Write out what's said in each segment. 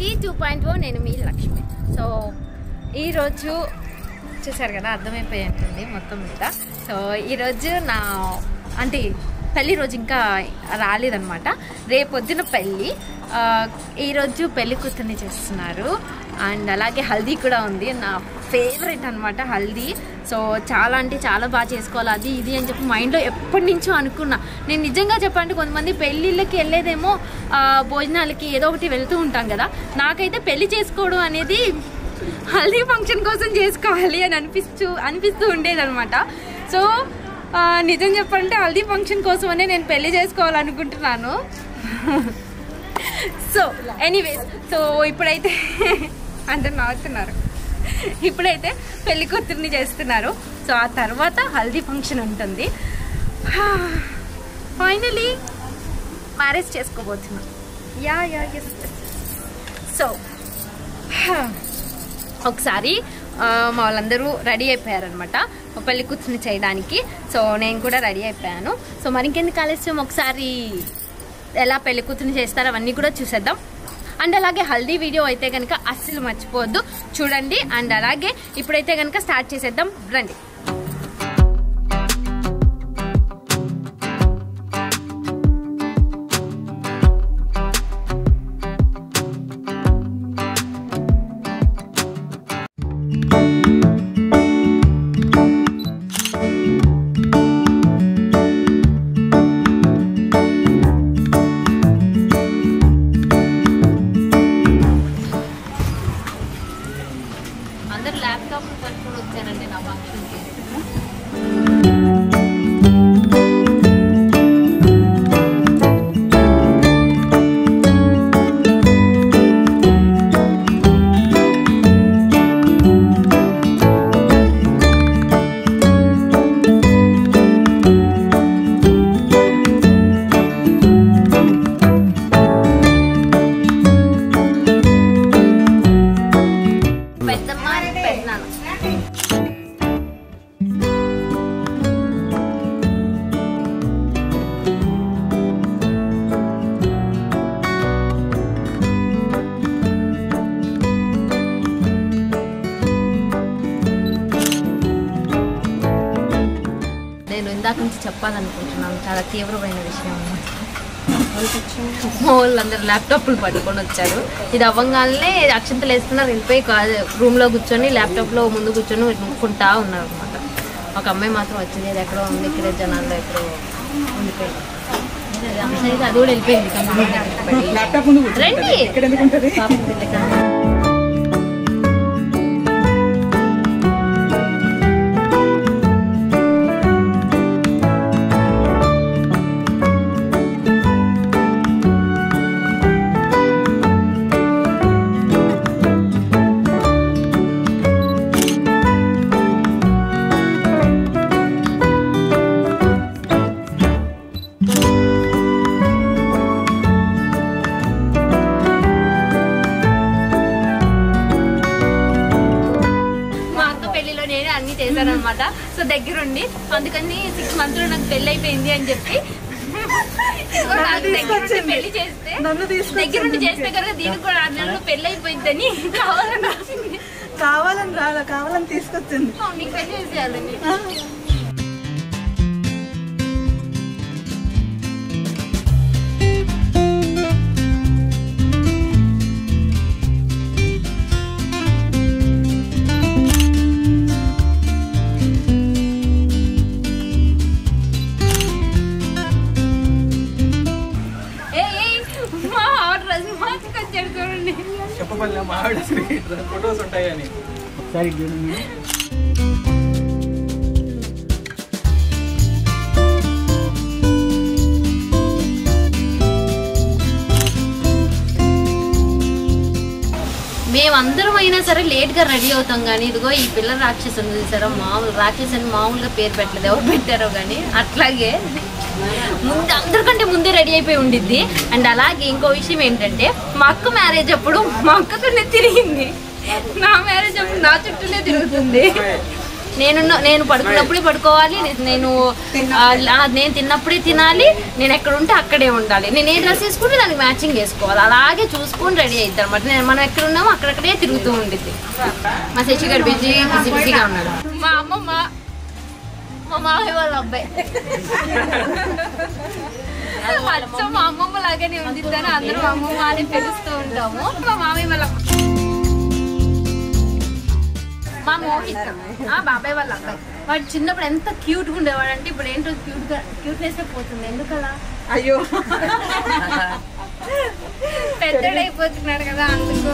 Tea two point ఓ నేను మీ Lakshmi so ఈరోజు చూసారు కదా అర్థమైపోయి ఉంటుంది మొత్తం మీద సో ఈరోజు నా అంటే పెళ్లి రోజు ఇంకా రాలేదనమాట రేపొద్దున పెళ్ళి ఆ, ఈరోజు పెళ్లి కూతుర్ని చేస్తున్నారు అండ్ అలాగే హల్దీ కూడా ఉంది నా ఫేవరెట్ అనమాట హల్దీ సో చాలా అంటే చాలా బాగా చేసుకోవాలి అది ఇది అని చెప్పి మైండ్లో ఎప్పటి నుంచో అనుకున్నా నేను నిజంగా చెప్పాలంటే కొంతమంది పెళ్ళిళ్ళకి వెళ్ళేదేమో ఆ, భోజనాలకి ఏదో ఒకటి వెళ్తూ ఉంటాం కదా నాకైతే పెళ్లి చేసుకోవడం అనేది హల్దీ ఫంక్షన్ కోసం చేసుకోవాలి అని అనిపిస్తూ అనిపిస్తూ ఉండేది అనమాట సో ఆ, నిజం చెప్పాలంటే హల్దీ ఫంక్షన్ కోసమనే నేను పెళ్లి చేసుకోవాలనుకుంటున్నాను సో ఎనీవేస్ సో ఇప్పుడైతే అందరు నవ్వుతున్నారు ఇప్పుడైతే పెళ్లి కూతుర్ని చేస్తున్నారు సో ఆ తర్వాత హల్దీ ఫంక్షన్ ఉంటుంది ఫైనలీ మ్యారేజ్ చేసుకోబోతున్నాం యా యా ఎస్ సో ఒకసారి ఆ, మా వాళ్ళందరూ రెడీ అయిపోయారనమాట పెళ్లి కూర్చుని చేయడానికి సో నేను కూడా రెడీ అయిపోయాను సో మరి ఇంకెందుకు ఆలస్యం ఒకసారి ఎలా పెళ్లి కూతురుని చేస్తారో అవన్నీ కూడా చూసేద్దాం అండ్ అలాగే హల్దీ వీడియో అయితే కనుక అస్సలు మర్చిపోవద్దు చూడండి అండ్ అలాగే ఇప్పుడైతే కనుక స్టార్ట్ చేసేద్దాం రండి అందరు ల్యాప్టాప్ పట్టుకొని వచ్చారండి నా ఫంక్షన్కి పెద్దమ్మ పెద్దనాన్న నేను ఇందాక నుంచి చెప్పాలనుకుంటున్నాను చాలా తీవ్రమైన విషయం అన్నమాట మా వాళ్ళందరూ ల్యాప్టాప్లు పట్టుకొని వచ్చారు ఇది అవ్వగానే అక్షంతలు వేసుకున్నారు వెళ్ళిపోయి రూమ్ లో కూర్చొని ల్యాప్టాప్ లో ముందు కూర్చొని నొక్కుంటా ఉన్నారు అనమాట ఒక అమ్మాయి మాత్రం వచ్చింది అది ఎక్కడో ఉంది ఇక్కడ జనాల్లో ఎక్కడో ఉండిపోయింది అది అమ్మాయి అది కూడా వెళ్ళిపోయింది కంప్యూటర్ దగ్గరికి పడి. ల్యాప్టాప్ ముందు కూర్చో. రండి ఇక్కడ ఎందుకు ఉంటది పాపం పిల్లకి. మా అక్క పెళ్లిలో నేను అన్ని చేశాను అనమాట సో దగ్గరుండి అందుకని సిక్స్ మంత్ లో నాకు పెళ్లి అయిపోయింది అని చెప్పి నాకు దగ్గరుండి పెళ్లి చేస్తే నన్ను తీసుకొచ్చింది. దగ్గరుండి చేస్తే కనుక దీనికి కూడా ఆరు నెలలు పెళ్లి అయిపోయిందని కావాలని రాసింది కావాలని రాలా కావాలని తీసుకొచ్చింది అవును, నీకు పెళ్లి చేసేయాలని ఏయ్, ఏయ్, మా డ్రెస్ మార్చుకొచ్చాడు చూడండి చెప్పబడిన మా ఆవిడ ఫొటోస్ ఉంటాయని ఒకసారి మేమందరం అయినా సరే లేట్ గా రెడీ అవుతాం కానీ ఇదిగో ఈ పిల్ల రాక్షసుని చూసారా మామూలు రాక్షసుని మామూలుగా పేరు పెట్టలేదు ఎవరు పెట్టారో కానీ అట్లాగే ముందు అందరికంటే ముందే రెడీ అయిపోయి ఉండిద్ది అండ్ అలాగే ఇంకో విషయం ఏంటంటే మా అక్క మ్యారేజ్ అప్పుడు మా అక్కతోనే తిరిగింది నా మ్యారేజ్ అప్పుడు నా చుట్టూనే తిరుగుతుంది నేను నేను పడుకున్నప్పుడే పడుకోవాలి నే- నేను ఆ, ఆ, నేను తిన్నప్పుడే తినాలి నేను ఎక్కడ ఉంటే అక్కడే ఉండాలి నేను ఏ డ్రెస్ వేసుకుంటే దానికి మ్యాచింగ్ వేసుకోవాలి అలాగే చూసుకొని రెడీ అవుతారు అనమాట నేను మనం ఎక్కడ ఉన్నామో అక్కడక్కడే తిరుగుతూ ఉండిద్ది మా శశి గారు బిజీ బిజీ బిజీగా ఉన్నాడు మా అమ్మమ్మ మా మామయ్య వాళ్ళ అబ్బాయి అచ్చం మా అమ్మమ్మ లాగానే ఉండిద్దని అందరూ అమ్మమ్మ అని పిలుస్తూ ఉంటాము మా మామయ్య వాళ్ళ మా మోహిత్ ఆ బాబాయ్ వాళ్ళ అబ్బాయి వాడు చిన్నప్పుడు ఎంత క్యూట్ గా ఉండేవాడు అంటే ఇప్పుడు ఏంటో క్యూట్ గా క్యూట్నెస్ పోతుంది ఎందుకలా అయ్యో పెద్దడైపోతున్నాడు కదా అందుకు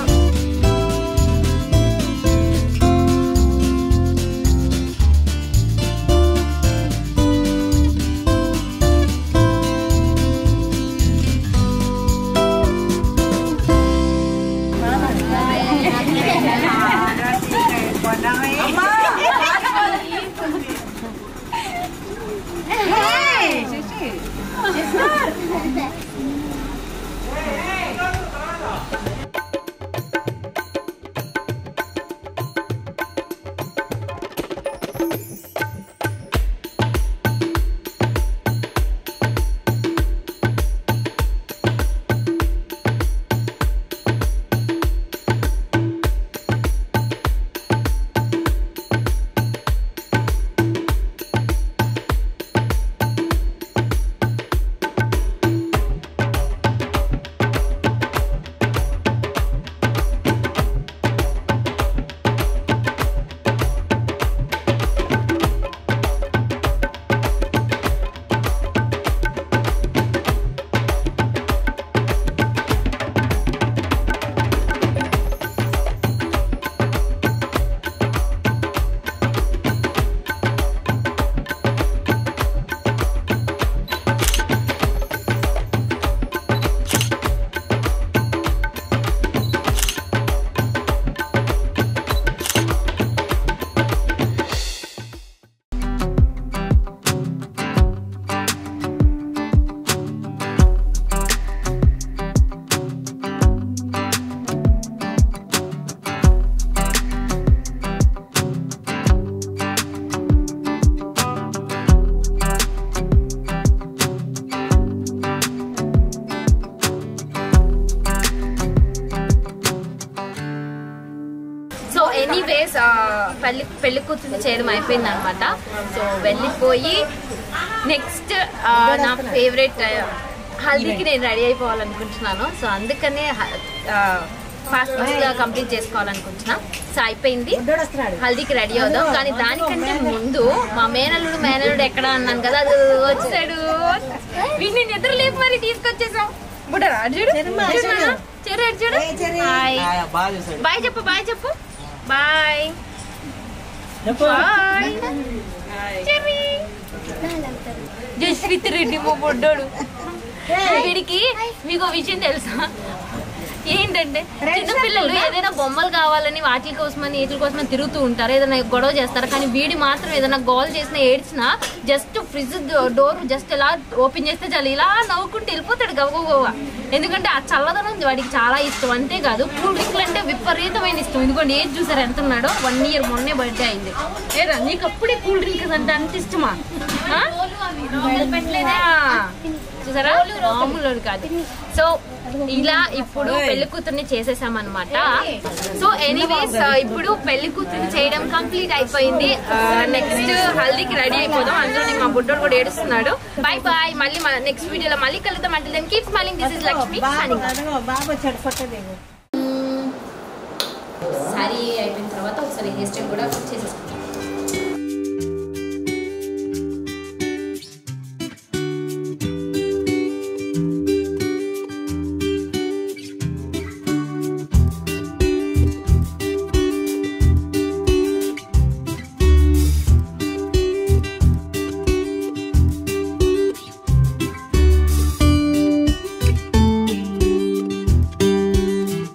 సో ఎనీవేస్ పెళ్లి పెళ్లి కూతురు చేయడం అయిపోయింది అనమాట సో వెళ్ళిపోయి నెక్స్ట్ నా ఫేవరెట్ హల్దీకి నేను రెడీ అయిపోవాలనుకుంటున్నాను సో అందుకనే ఫాస్ట్ ఫాస్ట్ గా కంప్లీట్ చేసుకోవాలనుకుంటున్నా సో అయిపోయింది హల్దీకి రెడీ అవుదాం కానీ దానికంటే ముందు మా మేనల్లుడు మేనల్లుడు ఎక్కడ అన్నాను కదా అది వచ్చాడు వీడిని నిద్ర లేపు మరి తీసుకొచ్చేసాం బుడ్డరా చూడు చూడు నాన్న. చెరు అటు చూడు హాయ్ బాగా చూసాడు బాయ్ చెప్పు బాయ్ చెప్పు bye bye Cherry Jaswith Reddy మా బొడ్డోడు వీడికి మీకు ఒక విషయం తెలుసా ఏంటంటే చిన్నపిల్లలు ఏదైనా బొమ్మలు కావాలని వాటి కోసమని వీటి కోసమని తిరుగుతూ ఉంటారు ఏదైనా గొడవ చేస్తారు కానీ వీడి మాత్రం ఏదైనా గోల్ చేసినా ఏడ్చినా జస్ట్ ఫ్రిడ్జ్ డోర్ జస్ట్ ఇలా ఓపెన్ చేస్తే చాలు ఇలా నవ్వుకుంటూ వెళ్ళిపోతాడు గవ్వగోవా ఎందుకంటే ఆ చల్లదనం వాడికి చాలా ఇష్టం అంతేకాదు కూల్ డ్రింక్లు అంటే విపరీతమైన ఇష్టం ఎందుకంటే ఏది చూసారు ఎంత ఉన్నాడో వన్ ఇయర్ మొన్నే బర్త్డే అయింది ఏరా నీకు అప్పుడే కూల్ డ్రింక్స్ అంటే అంత ఇష్టమా ఆ? పెట్టలేదా చూసారా మామూలు కాదు సో ఇలా ఇప్పుడు పెళ్లి కూతుర్ని చేసేసామన్నమాట సో ఎనీవేస్ ఇప్పుడు పెళ్లి కూతుర్ని చేయడం కంప్లీట్ అయిపోయింది నెక్స్ట్ హల్దీకి రెడీ అయిపోదాం అందులో నేను మా బుడ్డోడు కూడా ఏడుస్తున్నాడు బాయ్ బాయ్ మళ్ళీ నెక్స్ట్ వీడియోలో మళ్ళీ కలుద్దాం అంటే దాన్ని keep smiling this is Lakshmi signing off. బాబు వచ్చాడు ఫోటో దిగు సారీ అయిపోయిన తర్వాత ఒకసారి హెయిర్ స్టైల్ కూడా చేసేసుకుంటాం